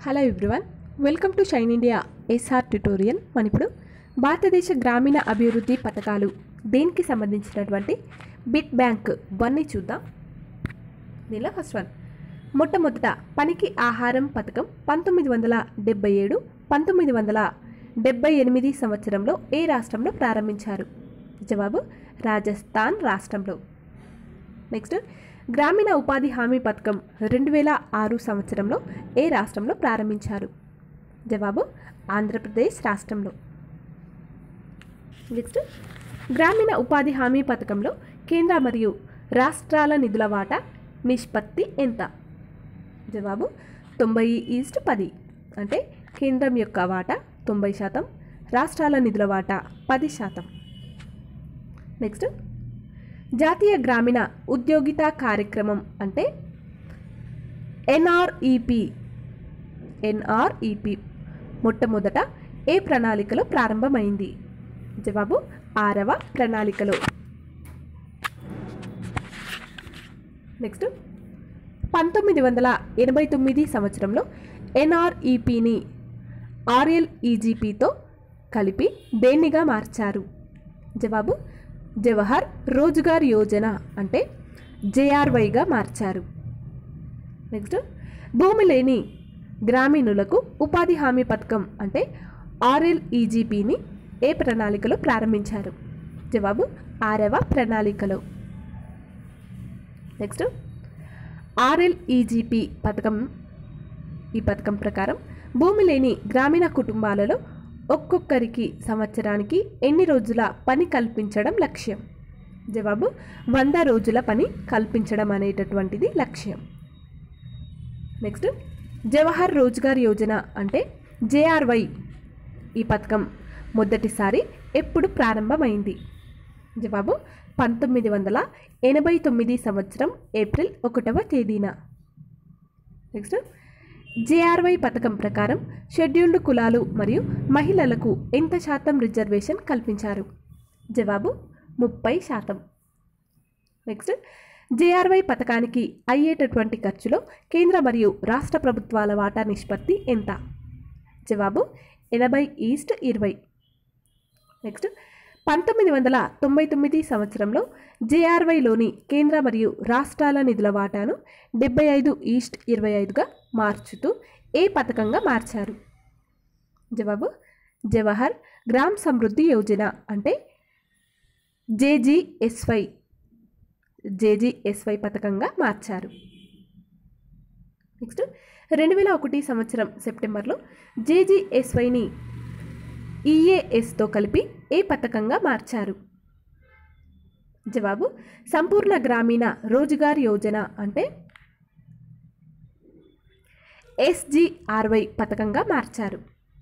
hello everyone welcome to Shine India SR tutorial మన ఇప్పుడు భారతదేశ గ్రామీణ అభివృద్ధి పథకాలు దేనికి సంబంధించినటువంటి బిట్ బ్యాంక్ వన్ని చూద్దాం దీనిలో ఫస్ట్ వన్ మొట్టమొదట పనికి ఆహారం పథకం పంతొమ్మిది వందల డెబ్బై ఏడు పంతొమ్మిది వందల డెబ్బై ఎనిమిది సంవత్సరంలో ఏ రాష్ట్రంలో ప్రారంభించారు జవాబు రాజస్థాన్ రాష్ట్రంలో నెక్స్ట్ గ్రామీణ ఉపాధి హామీ పథకం రెండు వేల ఆరు సంవత్సరంలో ఏ రాష్ట్రంలో ప్రారంభించారు జవాబు ఆంధ్రప్రదేశ్ రాష్ట్రంలో నెక్స్ట్ గ్రామీణ ఉపాధి హామీ పథకంలో కేంద్ర మరియు రాష్ట్రాల నిధుల వాటా నిష్పత్తి ఎంత జవాబు తొంభై ఈస్ట్ పది అంటే కేంద్రం యొక్క వాటా తొంభై శాతం రాష్ట్రాల నిధుల వాటా పది శాతం నెక్స్ట్ జాతీయ గ్రామీణ ఉద్యోగిత కార్యక్రమం అంటే ఎన్ఆర్ఈపి ఎన్ఆర్ఈపి మొట్టమొదట ఏ ప్రణాళికలో ప్రారంభమైంది జవాబు ఆరవ ప్రణాళికలో నెక్స్ట్ పంతొమ్మిది వందల ఎనభై తొమ్మిది సంవత్సరంలో ఎన్ఆర్ఈపిని ఆర్ఎల్ఈజీపీతో కలిపి దేన్నిగా మార్చారు జవాబు జవహర్ రోజ్గార్ యోజన అంటే జేఆర్వైగా మార్చారు నెక్స్ట్ భూమి లేని గ్రామీణులకు ఉపాధి హామీ పథకం అంటే ఆర్ఎల్ఈజీపీని ఏ ప్రణాళికలో ప్రారంభించారు జవాబు ఆరవ ప్రణాళికలో నెక్స్ట్ ఆర్ఎల్ఈజీపీ పథకం ఈ పథకం ప్రకారం భూమి లేని గ్రామీణ కుటుంబాలలో ఒక్కొక్కరికి సంవత్సరానికి ఎన్ని రోజుల పని కల్పించడం లక్ష్యం జవాబు వంద రోజుల పని కల్పించడం అనేటటువంటిది లక్ష్యం నెక్స్ట్ జవహర్ రోజ్గార్ యోజన అంటే జేఆర్వై ఈ పథకం మొదటిసారి ఎప్పుడు ప్రారంభమైంది జవాబు పంతొమ్మిది వందల ఎనభై తొమ్మిది సంవత్సరం ఏప్రిల్ ఒకటవ తేదీన నెక్స్ట్ జేఆర్వై పథకం ప్రకారం షెడ్యూల్డ్ కులాలు మరియు మహిళలకు ఎంత శాతం రిజర్వేషన్ కల్పించారు జవాబు ముప్పై శాతం నెక్స్ట్ జేఆర్వై పథకానికి అయ్యేటటువంటి ఖర్చులో కేంద్ర మరియు రాష్ట్ర ప్రభుత్వాల వాటా నిష్పత్తి ఎంత జవాబు ఎనభై ఈస్ట్ ఇరవై నెక్స్ట్ పంతొమ్మిది వందల తొంభై తొమ్మిది సంవత్సరంలో జేఆర్వైలోని కేంద్ర మరియు రాష్ట్రాల నిధుల వాటాను డెబ్బై ఐదు ఈస్ట్ ఇరవై ఐదుగా మార్చుతూ ఏ పథకంగా మార్చారు జవాబు జవహర్ గ్రామ్ సమృద్ధి యోజన అంటే జేజీఎస్వై జేజీఎస్వై పథకంగా మార్చారు నెక్స్ట్ రెండు వేల ఒకటి సంవత్సరం సెప్టెంబర్లో జేజీఎస్వైని ఈఏఎస్తో కలిపి ఏ పథకంగా మార్చారు జవాబు సంపూర్ణ గ్రామీణ రోజ్గార్ యోజన అంటే ఎస్జిఆర్వై పథకంగా మార్చారు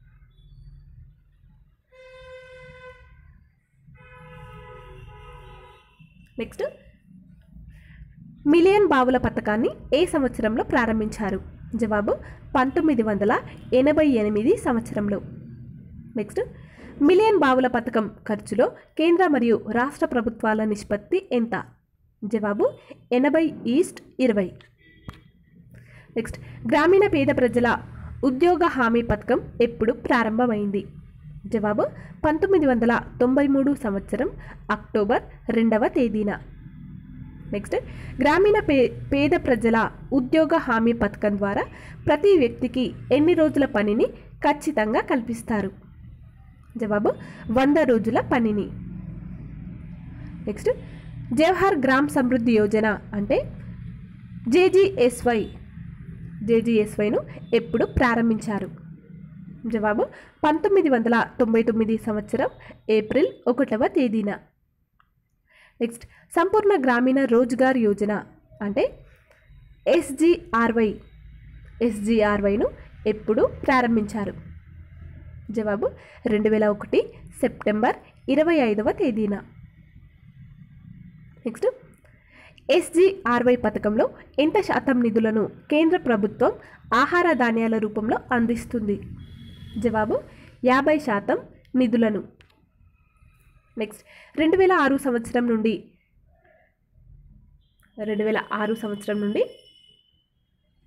నెక్స్ట్ మిలియన్ బావుల పథకాన్ని ఏ సంవత్సరంలో ప్రారంభించారు జవాబు పంతొమ్మిది వందల ఎనభై ఎనిమిది సంవత్సరంలో నెక్స్ట్ మిలియన్ బావుల పథకం ఖర్చులో కేంద్ర మరియు రాష్ట్ర ప్రభుత్వాల నిష్పత్తి ఎంత జవాబు ఎనభై ఈస్ట్ ఇరవై నెక్స్ట్ గ్రామీణ పేద ప్రజల ఉద్యోగ హామీ పథకం ఎప్పుడు ప్రారంభమైంది జవాబు పంతొమ్మిది వందల తొంభై మూడు సంవత్సరం అక్టోబర్ రెండవ తేదీన నెక్స్ట్ గ్రామీణ పే పేద ప్రజల ఉద్యోగ హామీ పథకం ద్వారా ప్రతి వ్యక్తికి ఎన్ని రోజుల పనిని ఖచ్చితంగా కల్పిస్తారు జవాబు వంద రోజుల పనిని నెక్స్ట్ జవహర్ గ్రామ్ సమృద్ధి యోజన అంటే జేజీఎస్వై జేజీఎస్వైను ఎప్పుడు ప్రారంభించారు జవాబు పంతొమ్మిది వందల తొంభై తొమ్మిది సంవత్సరం ఏప్రిల్ ఒకటవ తేదీన నెక్స్ట్ సంపూర్ణ గ్రామీణ రోజ్గార్ యోజన అంటే ఎస్జిఆర్వై ఎస్జిఆర్వైను ఎప్పుడు ప్రారంభించారు జవాబు రెండు వేల ఒకటి సెప్టెంబర్ ఇరవై ఐదవ తేదీన నెక్స్ట్ ఎస్జిఆర్వై పథకంలో ఎంత శాతం నిధులను కేంద్ర ప్రభుత్వం ఆహార ధాన్యాల రూపంలో అందిస్తుంది జవాబు యాభై శాతం నిధులను నెక్స్ట్ రెండు వేల ఆరు సంవత్సరం నుండి రెండు వేల ఆరు సంవత్సరం నుండి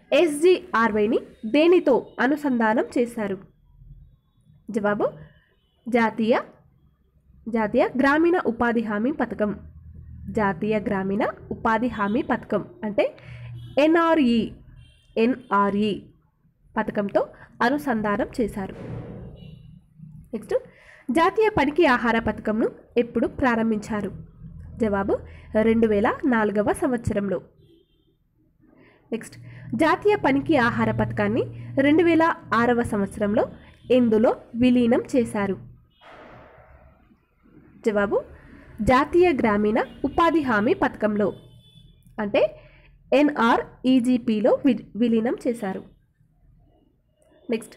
ఎస్జిఆర్వైని దేనితో అనుసంధానం చేశారు జవాబు జాతీయ జాతీయ గ్రామీణ ఉపాధి హామీ పథకం జాతీయ గ్రామీణ ఉపాధి హామీ పథకం అంటే ఎన్ఆర్ఈ ఎన్ఆర్ఈ పథకంతో అనుసంధానం చేశారు నెక్స్ట్ జాతీయ పనికి ఆహార పథకంను ఎప్పుడు ప్రారంభించారు జవాబు రెండు వేల నాలుగవ సంవత్సరంలో నెక్స్ట్ జాతీయ పనికి ఆహార పథకాన్ని రెండు వేల ఆరవ సంవత్సరంలో ఎందులో విలీనం చేశారు జవాబు జాతీయ గ్రామీణ ఉపాధి హామీ పథకంలో అంటే ఎన్ఆర్ఈజీపీలో వి విలీనం చేశారు next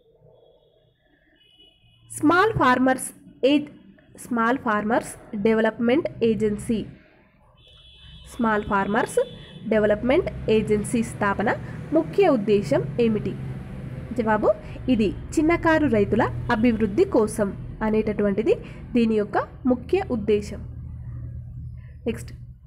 small farmers age small farmers development agency small farmers development agency స్థాపన ముఖ్య ఉద్దేశం ఏమిటి జవాబు ఇది చిన్నకారు రైతుల అభివృద్ధి కోసం అనేటటువంటిది దీని యొక్క ముఖ్య ఉద్దేశం next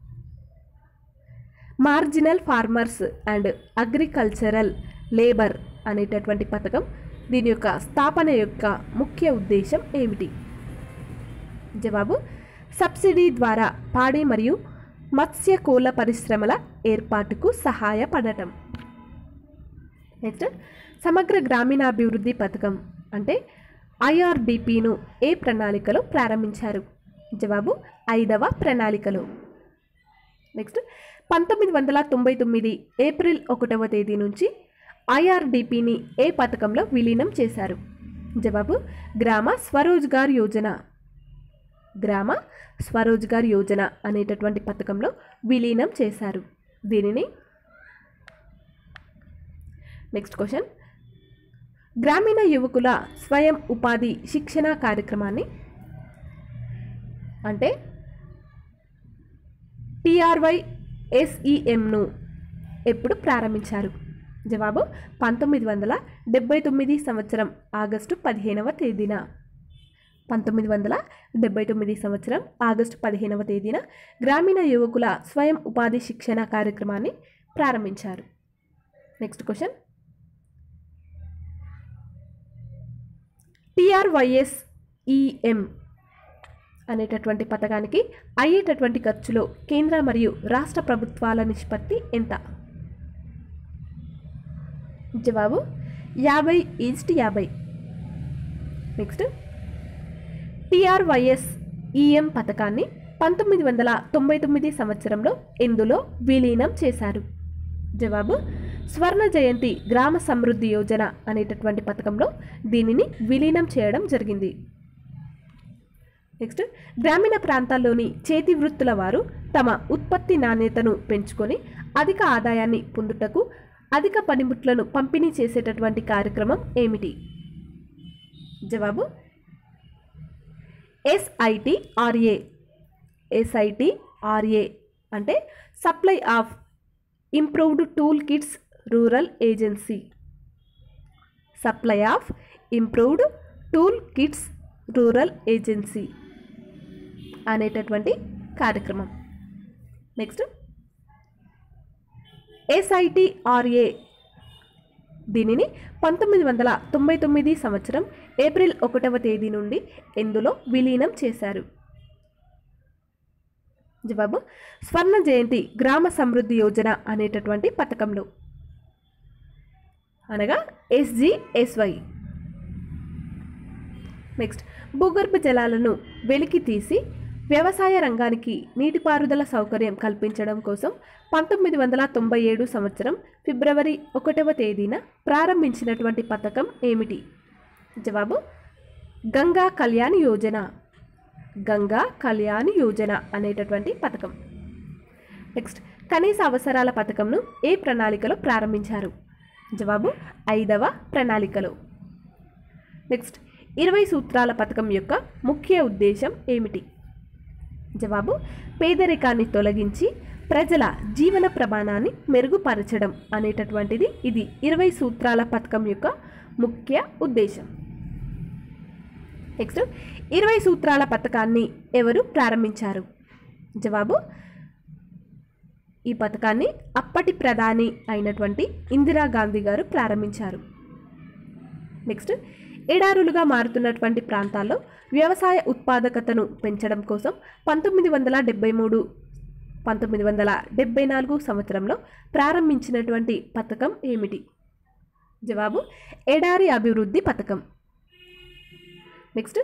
marginal farmers and agricultural labour అనేటటువంటి పథకం దీని యొక్క స్థాపన యొక్క ముఖ్య ఉద్దేశం ఏమిటి జవాబు సబ్సిడీ ద్వారా పాడి మరియు మత్స్య కోళ్ళ పరిశ్రమల ఏర్పాటుకు సహాయపడటం నెక్స్ట్ సమగ్ర గ్రామీణాభివృద్ధి పథకం అంటే ఐఆర్డిపిను ఏ ప్రణాళికలో ప్రారంభించారు జవాబు ఐదవ ప్రణాళికలో నెక్స్ట్ పంతొమ్మిది వందల తొంభై తొమ్మిది ఏప్రిల్ ఒకటవ తేదీ నుంచి ఐఆర్డిపిని ఏ పథకంలో విలీనం చేశారు జవాబు గ్రామ స్వరోజ్గార్ యోజన గ్రామ స్వరోజ్గార్ యోజన అనేటటువంటి పథకంలో విలీనం చేశారు దీనిని నెక్స్ట్ క్వశ్చన్ గ్రామీణ యువకుల స్వయం ఉపాధి శిక్షణ కార్యక్రమాన్ని అంటే టిఆర్వై ఎస్ఈఎంను ఎప్పుడు ప్రారంభించారు జవాబు పంతొమ్మిది వందల డెబ్బై తొమ్మిది సంవత్సరం ఆగస్టు పదిహేనవ తేదీన పంతొమ్మిది వందల డెబ్బై తొమ్మిది సంవత్సరం ఆగస్టు పదిహేనవ తేదీన గ్రామీణ యువకుల స్వయం ఉపాధి శిక్షణ కార్యక్రమాన్ని ప్రారంభించారు నెక్స్ట్ క్వశ్చన్ టిఆర్వైఎస్ ఈఎం అనేటటువంటి పథకానికి అయ్యేటటువంటి ఖర్చులో కేంద్ర మరియు రాష్ట్ర ప్రభుత్వాల నిష్పత్తి ఎంత జవాబు యాభై ఈస్ట్ యాభై నెక్స్ట్ టిఆర్వైఎస్ ఈఎం పథకాన్ని పంతొమ్మిది వందల తొంభై తొమ్మిది సంవత్సరంలో ఎందులో విలీనం చేశారు జవాబు స్వర్ణ జయంతి గ్రామ సమృద్ధి యోజన అనేటటువంటి పథకంలో దీనిని విలీనం చేయడం జరిగింది నెక్స్ట్ గ్రామీణ ప్రాంతాల్లోని చేతి వృత్తుల వారు తమ ఉత్పత్తి నాణ్యతను పెంచుకొని అధిక ఆదాయాన్ని పొందుటకు అధిక పనిముట్లను పంపిణీ చేసేటటువంటి కార్యక్రమం ఏమిటి జవాబు ఎస్ఐటి ఆర్ఏ ఎస్ఐటి ఆర్ఏ అంటే supply of improved tool kits rural agency supply of improved tool kits rural agency అనేటటువంటి కార్యక్రమం నెక్స్ట్ ఎస్ఐటిఆర్ఏ దీనిని పంతొమ్మిది వందల తొంభై తొమ్మిది సంవత్సరం ఏప్రిల్ ఒకటవ తేదీ నుండి ఎందులో విలీనం చేశారు జవాబు స్వర్ణ జయంతి గ్రామ సమృద్ధి యోజన అనేటటువంటి పథకంలో అనగా ఎస్జిఎస్వై నెక్స్ట్ భూగర్భ జలాలను వెలికి తీసి వ్యవసాయ రంగానికి నీటిపారుదల సౌకర్యం కల్పించడం కోసం పంతొమ్మిది వందల తొంభై ఏడు సంవత్సరం ఫిబ్రవరి ఒకటవ తేదీన ప్రారంభించినటువంటి పథకం ఏమిటి జవాబు గంగా కళ్యాణ్ యోజన గంగా కళ్యాణ్ యోజన అనేటటువంటి పథకం నెక్స్ట్ కనీస అవసరాల పథకంను ఏ ప్రణాళికలో ప్రారంభించారు జవాబు ఐదవ ప్రణాళికలో నెక్స్ట్ ఇరవై సూత్రాల పథకం యొక్క ముఖ్య ఉద్దేశం ఏమిటి జవాబు పేదరికాన్ని తొలగించి ప్రజల జీవన ప్రమాణాన్ని మెరుగుపరచడం అనేటటువంటిది ఇది ఇరవై సూత్రాల పథకం యొక్క ముఖ్య ఉద్దేశం నెక్స్ట్ ఇరవై సూత్రాల పథకాన్ని ఎవరు ప్రారంభించారు జవాబు ఈ పథకాన్ని అప్పటి ప్రధాని అయినటువంటి ఇందిరాగాంధీ గారు ప్రారంభించారు నెక్స్ట్ ఎడారులుగా మారుతున్నటువంటి ప్రాంతాల్లో వ్యవసాయ ఉత్పాదకతను పెంచడం కోసం పంతొమ్మిది వందల డెబ్బై మూడు పంతొమ్మిది వందల డెబ్బై నాలుగు సంవత్సరంలో ప్రారంభించినటువంటి పథకం ఏమిటి జవాబు ఎడారి అభివృద్ధి పథకం నెక్స్ట్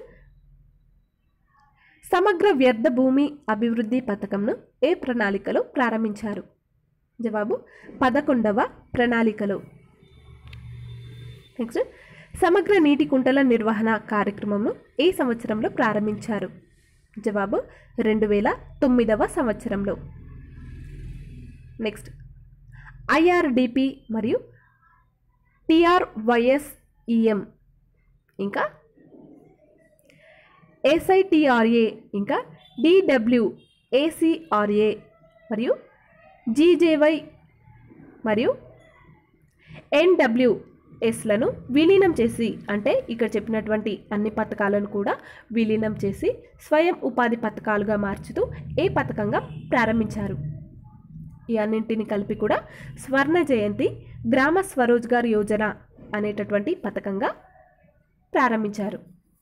సమగ్ర వ్యర్థ భూమి అభివృద్ధి పథకంను ఏ ప్రణాళికలో ప్రారంభించారు జవాబు పదకొండవ ప్రణాళికలో నెక్స్ట్ సమగ్ర నీటి కుంటల నిర్వహణ కార్యక్రమంను ఏ సంవత్సరంలో ప్రారంభించారు జవాబు రెండు వేల తొమ్మిదవ సంవత్సరంలో నెక్స్ట్ ఐఆర్డిపి మరియు టిఆర్వైఎస్ఈఎం ఇంకా ఎస్ఐటిఆర్ఏ ఇంకా డిడబ్ల్యూ ఏసీఆర్ఏ మరియు జీజేవై మరియు ఎన్డబ్ల్యూ ఎస్లను విలీనం చేసి అంటే ఇక్కడ చెప్పినటువంటి అన్ని పథకాలను కూడా విలీనం చేసి స్వయం ఉపాధి పథకాలుగా మార్చుతూ ఏ పథకంగా ప్రారంభించారు ఈ అన్నింటిని కలిపి కూడా స్వర్ణ జయంతి గ్రామ స్వరోజ్గార్ యోజన అనేటటువంటి పథకంగా ప్రారంభించారు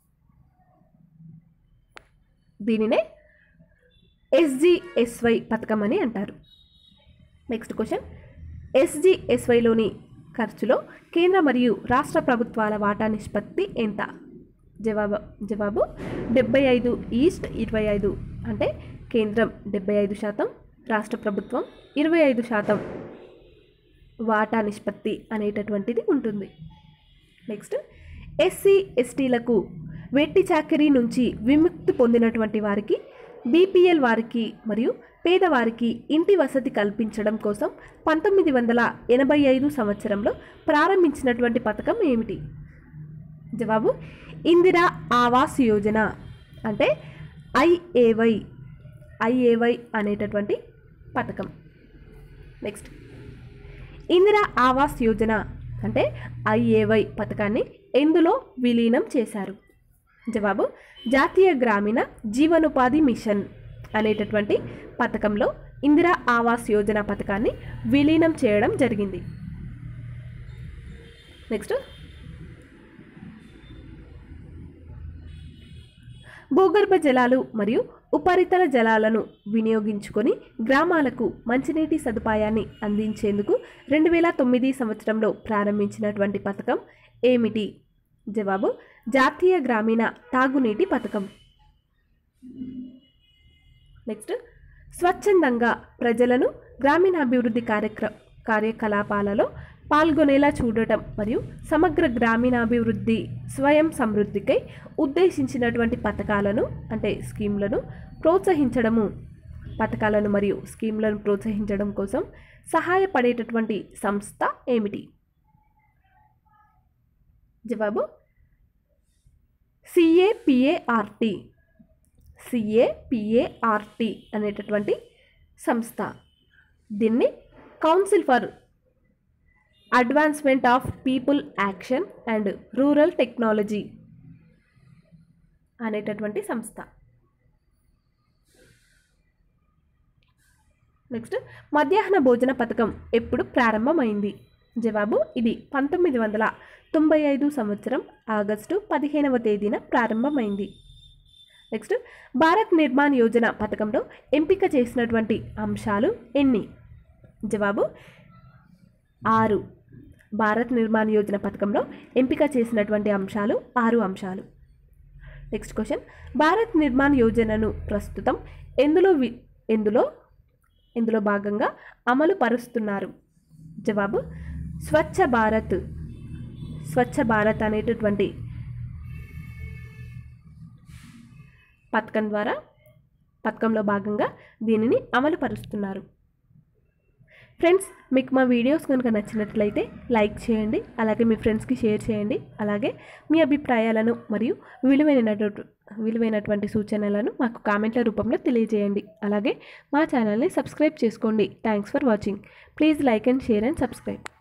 దీనినే ఎస్జిఎస్వై పథకం అని అంటారు నెక్స్ట్ క్వశ్చన్ ఎస్జిఎస్వైలోని ఖర్చులో కేంద్ర మరియు రాష్ట్ర ప్రభుత్వాల వాటా నిష్పత్తి ఎంత జవాబు జవాబు డెబ్బై ఐదు ఈస్ట్ ఇరవై ఐదు అంటే కేంద్రం డెబ్బై ఐదు శాతం రాష్ట్ర ప్రభుత్వం ఇరవై ఐదు శాతం వాటా నిష్పత్తి అనేటటువంటిది ఉంటుంది నెక్స్ట్ ఎస్సీ ఎస్టీలకు వెట్టి చాకరీ నుంచి విముక్తి పొందినటువంటి వారికి బీపీఎల్ వారికి మరియు పేదవారికి ఇంటి వసతి కల్పించడం కోసం పంతొమ్మిది వందల ఎనభై ఐదు సంవత్సరంలో ప్రారంభించినటువంటి పథకం ఏమిటి జవాబు ఇందిరా ఆవాస్ యోజన అంటే ఐఏవై ఐఏవై అనేటటువంటి పథకం నెక్స్ట్ ఇందిరా ఆవాస్ యోజన అంటే ఐఏవై పథకాన్ని ఎందులో విలీనం చేశారు జవాబు జాతీయ గ్రామీణ జీవనోపాధి మిషన్ అనేటటువంటి పథకంలో ఇందిరా ఆవాస్ యోజన పథకాన్ని విలీనం చేయడం జరిగింది నెక్స్ట్ భూగర్భ జలాలు మరియు ఉపరితల జలాలను వినియోగించుకొని గ్రామాలకు మంచినీటి సదుపాయాన్ని అందించేందుకు రెండు వేల తొమ్మిది సంవత్సరంలో ప్రారంభించినటువంటి పథకం ఏమిటి జవాబు జాతీయ గ్రామీణ తాగునీటి పథకం నెక్స్ట్ స్వచ్ఛందంగా ప్రజలను గ్రామీణాభివృద్ధి కార్యక్ర కార్యకలాపాలలో పాల్గొనేలా చూడటం మరియు సమగ్ర గ్రామీణాభివృద్ధి స్వయం సమృద్ధికై ఉద్దేశించినటువంటి పథకాలను అంటే స్కీమ్లను ప్రోత్సహించడము పథకాలను మరియు స్కీమ్లను ప్రోత్సహించడం కోసం సహాయపడేటటువంటి సంస్థ ఏమిటి జవాబు సిఏపిఏఆర్టీ సిఏపిఏఆర్టీ అనేటటువంటి సంస్థ దీన్ని council for advancement of people action and rural technology అనేటటువంటి సంస్థ నెక్స్ట్ మధ్యాహ్న భోజన పథకం ఎప్పుడు ప్రారంభమైంది జవాబు ఇది పంతొమ్మిది వందల తొంభై ఐదు సంవత్సరం ఆగస్టు పదిహేనవ తేదీన ప్రారంభమైంది నెక్స్ట్ భారత్ నిర్మాణ్ యోజన పథకంలో ఎంపిక చేసినటువంటి అంశాలు ఎన్ని జవాబు ఆరు భారత్ నిర్మాణ్ యోజన పథకంలో ఎంపిక చేసినటువంటి అంశాలు ఆరు అంశాలు నెక్స్ట్ క్వశ్చన్ భారత్ నిర్మాణ్ యోజనను ప్రస్తుతం ఎందులో వి ఎందులో ఇందులో భాగంగా అమలు పరుస్తున్నారు జవాబు స్వచ్ఛ భారత్ స్వచ్ఛ భారత్ అనేటటువంటి పథకం ద్వారా పథకంలో భాగంగా దీనిని అమలు పరుస్తున్నారు ఫ్రెండ్స్ మీకు మా వీడియోస్ కనుక నచ్చినట్లయితే లైక్ చేయండి అలాగే మీ ఫ్రెండ్స్కి షేర్ చేయండి అలాగే మీ అభిప్రాయాలను మరియు విలువైనటువంటి విలువైనటువంటి సూచనలను మాకు కామెంట్ల రూపంలో తెలియజేయండి అలాగే మా ఛానల్ని సబ్స్క్రైబ్ చేసుకోండి thanks for watching please like and share and subscribe